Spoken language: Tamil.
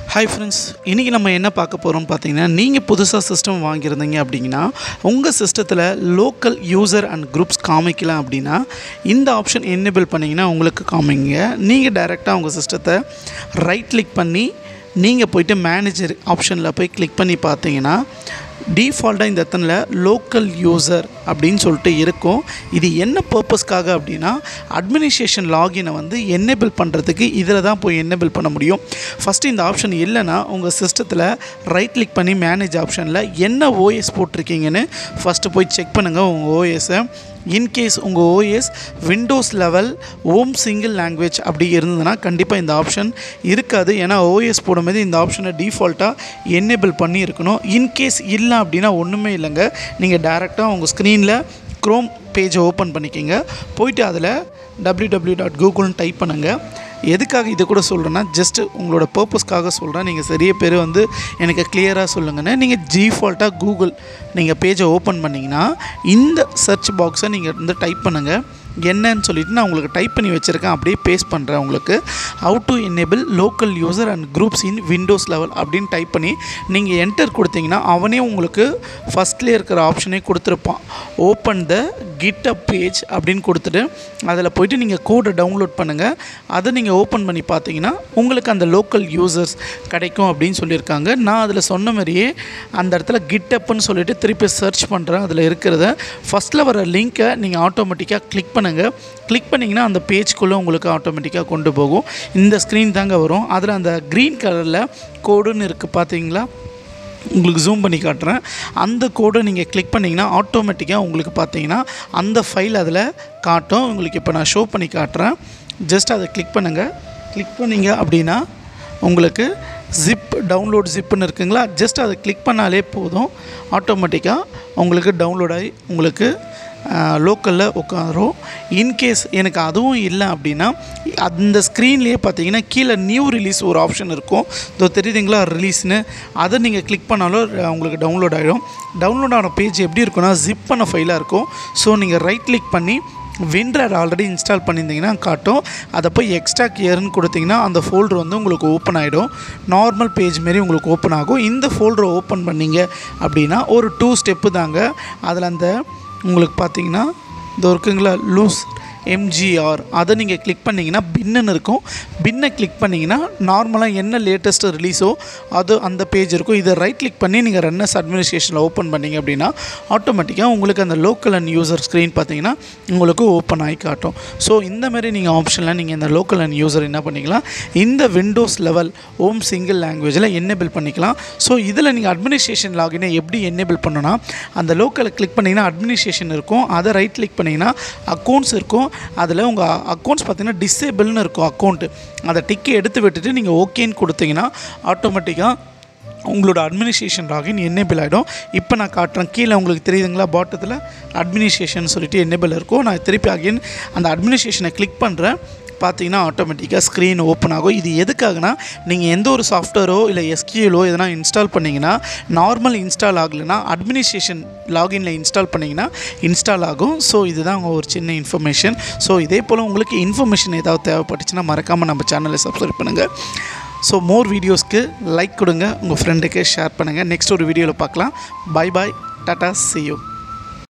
ஹாய் ஃப்ரெண்ட்ஸ் இன்றைக்கி நம்ம என்ன பார்க்க போகிறோம் பார்த்தீங்கன்னா நீங்கள் புதுசாக சிஸ்டம் வாங்கியிருந்தீங்க அப்படிங்கன்னா உங்கள் சிஸ்டத்தில் லோக்கல் யூசர் அண்ட் குரூப்ஸ் காமிக்கல அப்படின்னா இந்த ஆப்ஷன் என்னபிள் பண்ணிங்கன்னா உங்களுக்கு காமிங்க நீங்கள் டைரெக்டாக உங்கள் சிஸ்டத்தை ரைட் கிளிக் பண்ணி நீங்கள் போயிட்டு மேனேஜர் ஆப்ஷனில் போய் கிளிக் பண்ணி பார்த்தீங்கன்னா டிஃபால்ட்டாக இந்த இடத்துல லோக்கல் யூசர் அப்படின்னு சொல்லிட்டு இருக்கும் இது என்ன பர்பஸ்க்காக அப்படின்னா அட்மினிஸ்ட்ரேஷன் லாகினை வந்து என்னேபிள் பண்ணுறதுக்கு இதில் தான் போய் என்னேபிள் பண்ண முடியும் ஃபஸ்ட்டு இந்த ஆப்ஷன் இல்லைன்னா உங்கள் சிஸ்டத்தில் ரைட் கிளிக் பண்ணி மேனேஜ் ஆப்ஷனில் என்ன ஓஎஸ் போட்டிருக்கீங்கன்னு ஃபஸ்ட்டு போய் செக் பண்ணுங்கள் உங்கள் ஓஎஸை இன்கேஸ் உங்கள் OS Windows eleven home single language அப்படி இருந்ததுன்னா கண்டிப்பாக இந்த ஆப்ஷன் இருக்காது ஏன்னா ஓஎஸ் போடும்போது இந்த ஆப்ஷனை டிஃபால்ட்டாக என்னேபிள் பண்ணி இருக்கணும் இன்கேஸ் இல்லை அப்படின்னா ஒன்றுமே இல்லைங்க நீங்கள் டேரெக்டாக உங்கள் ஸ்க்ரீனில் க்ரோம் பேஜை ஓப்பன் பண்ணிக்கிங்க போயிட்டு அதில் டபிள்யூ டபிள்யூ டாட் கூகுள்னு டைப் பண்ணுங்கள் எதுக்காக இது கூட சொல்கிறேன்னா ஜஸ்ட்டு உங்களோட பர்பஸ்க்காக சொல்கிறேன் நீங்கள் நிறைய பேர் வந்து எனக்கு கிளியராக சொல்லுங்கன்னு நீங்கள் ஜீஃபால்ட்டாக கூகுள் நீங்கள் பேஜை ஓப்பன் பண்ணிங்கன்னா இந்த சர்ச் பாக்ஸை நீங்கள் வந்து டைப் பண்ணுங்கள் என்னன்னு சொல்லிட்டு நான் உங்களுக்கு டைப் பண்ணி வச்சுருக்கேன் அப்படியே பேஸ்ட் பண்ணுறேன் உங்களுக்கு how to enable local user and groups in Windows eleven அப்படின்னு டைப் பண்ணி நீங்கள் என்டர் கொடுத்தீங்கன்னா அவனே உங்களுக்கு ஃபஸ்ட்லேயே இருக்கிற ஆப்ஷனே கொடுத்துருப்பான் ஓப்பன் த கிட்டப் பேஜ் அப்படின்னு கொடுத்துட்டு அதில் போயிட்டு நீங்கள் கோடை டவுன்லோட் பண்ணுங்கள் அதை நீங்கள் ஓப்பன் பண்ணி பார்த்தீங்கன்னா உங்களுக்கு அந்த லோக்கல் யூசர்ஸ் கிடைக்கும் அப்படின்னு சொல்லியிருக்காங்க நான் அதில் சொன்ன மாதிரியே அந்த இடத்துல கிட்டப்னு சொல்லிட்டு திருப்பி சர்ச் பண்ணுறேன் அதில் இருக்கிறத ஃபஸ்ட்டில் வர லிங்க்கை நீங்கள் ஆட்டோமேட்டிக்காக கிளிக் பண்ணுங்கள் கிளிக் பண்ணிங்கன்னா அந்த பேஜ்குள்ளே உங்களுக்கு ஆட்டோமேட்டிக்காக கொண்டு போகும் இந்த ஸ்க்ரீன் தாங்க வரும் அதில் அந்த க்ரீன் கலரில் கோடுன்னு இருக்குது பார்த்தீங்களா உங்களுக்கு ஜூம் பண்ணி காட்டுறேன் அந்த கோடை நீங்கள் கிளிக் பண்ணிங்கன்னா ஆட்டோமேட்டிக்காக உங்களுக்கு பார்த்தீங்கன்னா அந்த ஃபைல் அதில் காட்டும் உங்களுக்கு இப்போ நான் ஷோ பண்ணி காட்டுறேன் ஜஸ்ட் அதை கிளிக் பண்ணுங்கள் கிளிக் பண்ணிங்க அப்படின்னா உங்களுக்கு ஜிப் டவுன்லோட் ஜிப்புன்னு இருக்குங்களா ஜஸ்ட் அதை கிளிக் பண்ணாலே போதும் ஆட்டோமேட்டிக்காக உங்களுக்கு டவுன்லோட் ஆகி உங்களுக்கு லோக்கலில் உட்காரும் இன்கேஸ் எனக்கு அதுவும் இல்லை அப்படின்னா அந்த ஸ்க்ரீன்லேயே பார்த்தீங்கன்னா கீழே நியூ ரிலீஸ் ஒரு ஆப்ஷன் இருக்கும் இதோ தெரியுதுங்களா ரிலீஸ்னு அதை நீங்கள் கிளிக் பண்ணாலும் உங்களுக்கு டவுன்லோட் ஆகிடும் டவுன்லோட் ஆன பேஜ் எப்படி இருக்குன்னா ஜிப் பண்ண ஃபைலாக இருக்கும் ஸோ நீங்கள் ரைட் கிளிக் பண்ணி வின்ரர் ஆல்ரெடி இன்ஸ்டால் பண்ணியிருந்தீங்கன்னா காட்டும் அதை போய் எக்ஸ்ட்ரா கியர்னு கொடுத்தீங்கன்னா அந்த ஃபோல்டர் வந்து உங்களுக்கு ஓப்பன் ஆகிடும் நார்மல் பேஜ் மாரி உங்களுக்கு ஓப்பன் ஆகும் இந்த ஃபோல்டரை ஓப்பன் பண்ணீங்க அப்படின்னா ஒரு டூ ஸ்டெப்பு தாங்க அதில் அந்த உங்களுக்கு பார்த்தீங்கன்னா இது இருக்குங்களா லூஸ் எம்ஜிஆர் அதை நீங்கள் கிளிக் பண்ணிங்கன்னா பின்னுன்னு இருக்கும் பின்னை கிளிக் பண்ணிங்கன்னா நார்மலாக என்ன லேட்டஸ்ட்டு ரிலீஸோ அது அந்த பேஜ் இருக்கும் இதை ரைட் கிளிக் பண்ணி நீங்கள் ரன்னஸ் அட்மினிஸ்ட்ரேஷனில் ஓப்பன் பண்ணிங்க அப்படின்னா ஆட்டோமேட்டிக்காக உங்களுக்கு அந்த லோக்கல் அண்ட் யூசர் ஸ்க்ரீன் பார்த்தீங்கன்னா உங்களுக்கு ஓப்பன் ஆகி காட்டும் ஸோ இந்த மாதிரி நீங்கள் ஆப்ஷனில் நீங்கள் இந்த லோக்கல் அண்ட் யூசர் என்ன பண்ணிக்கலாம் இந்த விண்டோஸ் லெவல் ஓம் சிங்கிள் லாங்குவேஜில் என்னேபிள் பண்ணிக்கலாம் ஸோ இதில் நீங்கள் அட்மினிஸ்ட்ரேஷன் லாகினை எப்படி என்னேபிள் பண்ணணும்னா அந்த லோக்கலை கிளிக் பண்ணிங்கன்னா அட்மினிஸ்ட்ரேஷன் இருக்கும் அதை ரைட் கிளிக் பண்ணிங்கன்னா அக்கௌண்ட்ஸ் இருக்கும் அதில் உங்கள் அக்கௌண்ட்ஸ் பார்த்தீங்கன்னா டிசேபிள்னு இருக்கும் அக்கௌண்ட்டு அதை டிக்கை எடுத்து விட்டுட்டு நீங்கள் ஓகேன்னு கொடுத்தீங்கன்னா ஆட்டோமேட்டிக்காக உங்களோட அட்மினிஸ்ட்ரேஷன் லாகின் என்னேபிள் ஆகிடும் இப்போ நான் காட்டுறேன் கீழே உங்களுக்கு தெரியுதுங்களா பாட்டத்தில் அட்மினிஸ்ட்ரேஷன் சொல்லிட்டு என்னேபிள் இருக்கும் நான் திருப்பி அகைன் அந்த அட்மினிஸ்ட்ரேஷனை கிளிக் பண்ணுறேன் பார்த்தீங்கன்னா ஆட்டோமேட்டிக்காக ஸ்க்ரீன் ஓப்பன் ஆகும் இது எதுக்காகனா நீங்கள் எந்த ஒரு சாஃப்ட்வேரோ இல்லை எஸ்கியூலோ எதனா இன்ஸ்டால் பண்ணிங்கன்னா நார்மல் இன்ஸ்டால் ஆகலைன்னா அட்மினிஸ்ட்ரேஷன் லாகின்ல இன்ஸ்டால் பண்ணிங்கன்னா இன்ஸ்டால் ஆகும் ஸோ இதுதான் ஒரு சின்ன இன்ஃபர்மேஷன் ஸோ இதே போல் உங்களுக்கு இன்ஃபர்மேஷன் ஏதாவது தேவைப்பட்டுச்சுன்னா மறக்காமல் நம்ம சேனலை சப்ஸ்கிரைப் பண்ணுங்கள் ஸோ மோர் வீடியோஸ்க்கு லைக் கொடுங்க உங்கள் ஃப்ரெண்டுக்கு ஷேர் பண்ணுங்கள் நெக்ஸ்ட் ஒரு வீடியோவில் பார்க்கலாம் bye bye tata see you